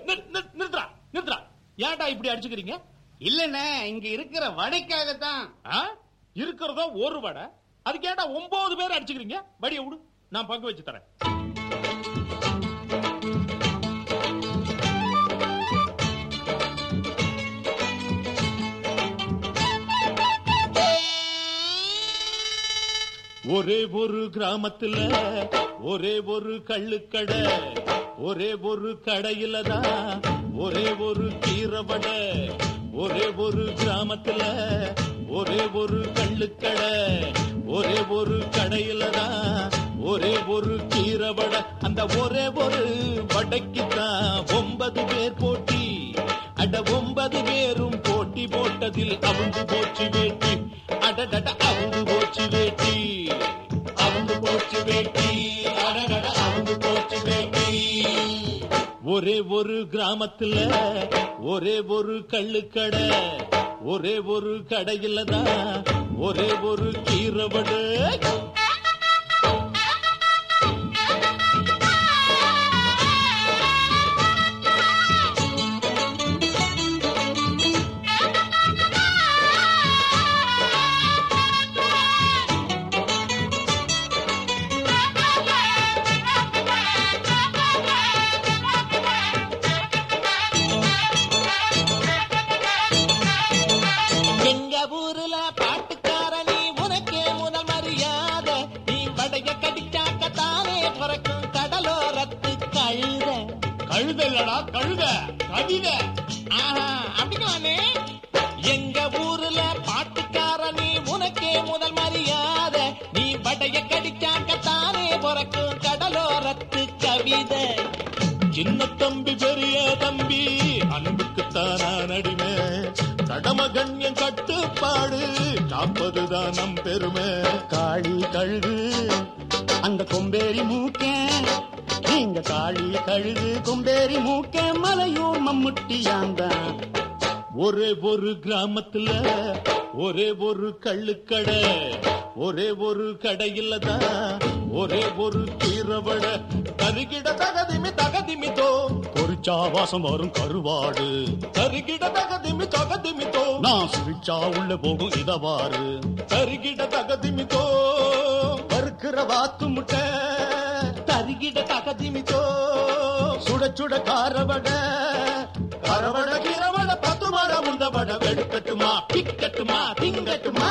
நிறு- நிறு- நிறுத்துறா நிறுத்துறா ஏன்டா இப்படி அடிச்சுக்கிறீங்க இல்லண்ணே இங்க இருக்கிற வடைக்காகத்தான் ஆ? இருக்கிறதோ ஒரு வடை அதுக்கு ஏன்டா ஒன்பது பேர் அடிச்சுக்கிறீங்க வடிய விடு நான் பங்கு வச்சு தரேன் ஒரே ஒரு கிராமத்துல ஒரே ஒரு கள்ளுக்கடை ஒரே ஒரு கடையில தான் ஒரே ஒரு கீரை வடை ஒரே ஒரு கிராமத்துல ஒரே ஒரு கள்ளுக்கடை ஒரே ஒரு கடையில தான் ஒரே ஒரு கீரை வடை அந்த ஒரே ஒரு வடைக்கு தான் ஒன்பது பேர் போட்டி அட ஒன்பது பேரும் போட்டி போட்டதில் அவுந்து போச்சு வேட்டி அடடட அவுந்து போச்சு வேட்டி அவுந்து போச்சு வேட்டி அடடட அவுந்து போச்சு வேட்டி ஒரே ஒரு கிராமத்துல ஒரே ஒரு கள்ளுக்கடை ஒரே ஒரு கடையில தான் ஒரே ஒரு கீரவடு எங்க ஊர்ல பாட்டுக்கார நீ உனக்கே முதல் மரியாதை நீ வடைய கடிச்சாக்க தானே பிறக்கும் கடலோரத்து கழுத கழுத இல்லடா கழுத கவிதை ஆஹா அப்படிங்களானே எங்க ஊர்ல பாட்டுக்கார நீ உனக்கே முதல் மரியாதை நீ வடைய கடிச்சாக்க தானே பிறக்கும் கடலோரத்து கவிதை சின்ன தம்பி பெரிய தம்பி அன்புக்குத்தான் நான் அடிமை கடம கண்ணியம் கட்டுப்பாடு காப்பதுதான் நம் பெருமை காளி கழுகு அந்த கொம்பேரி மூக்க நீங்க காளி கழுகு கொம்பேரி மூக்க மலையூர் மம்முட்டியாந்தான் ஒரே ஒரு கிராமத்துல ஒரே ஒரு கள்ளுக்கடை ஒரே ஒரு கடையில தான் ஒரே ஒரு கீரவட கருகிட தகதிமி தகதிமி தோ பொறிச்சா வாசம் வரும் கருவாடு கருகிட தகதிமி தகதிமி தோ நான் சிரிச்சா உள்ள போகும் இதவாறு கருகிட தகதிமி தோ வறுக்கிற வாத்து முட்டை தருகிட தகதிமிதோ சுட சுட காரவட கரவட கீரவட பத்து மட முந்தவட வெடுக்கட்டுமா பிக்கட்டுமா திங்கட்டுமா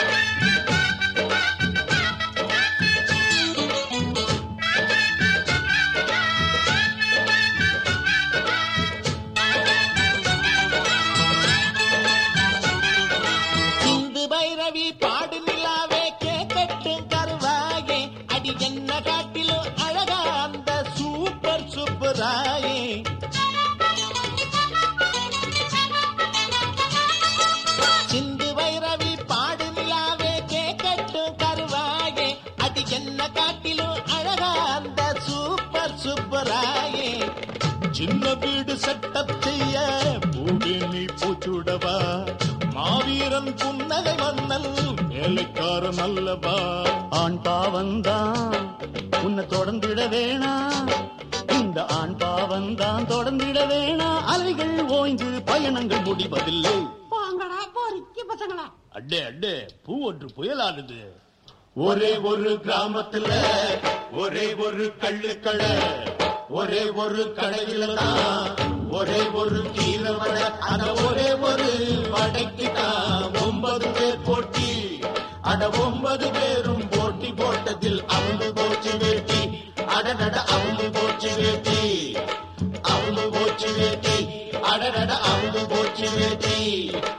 சிந்து பைரவி பாடு நிலாவே கேட்கட்டும் கருவாயே அடி என்ன காட்டிலும் அழகா அந்த சூப்பர் சூப்பராயே சிந்து பைரவி பாடு நிலாவே கேட்கட்டும் கருவாயே அடி என்ன காட்டிலும் அழகா அந்த சூப்பர் சூப்பராயே சின்ன வீடு செட்டப் செய்ய பூவே நீ பூச்சுடவா மாவீரன் புன்னகை மன்னல் வேலைக்காரன் அல்லவா ஆண் பாவந்தான் உன்னை தொடர்ந்திட வேணாம் இந்த ஆண் பாவந்தான் தொடர்ந்திட வேணாம் அலைகள் ஓய்ந்து பயணங்கள் முடிவதில்லை போங்கடா பொறுக்கி பசங்களா அடே அடே பூ ஒன்று புயலானது ஒரே ஒரு கிராமத்துல ஒரே ஒரு கள்ளுக்கடை ஒரே ஒரு கடையில தான் ஒரே ஒரு கீரவடை அட ஒரே ஒரு வடைக்கு தான் ஒன்பது பேர் போட்டி அட ஒன்பது பேரும் போட்டி போட்டதில் அவங்க போச்சு வேட்டி அடடட அவங்க போச்சு வேட்டி அவங்க போச்சு வேட்டி அடடட அவங்க போச்சு வேட்டி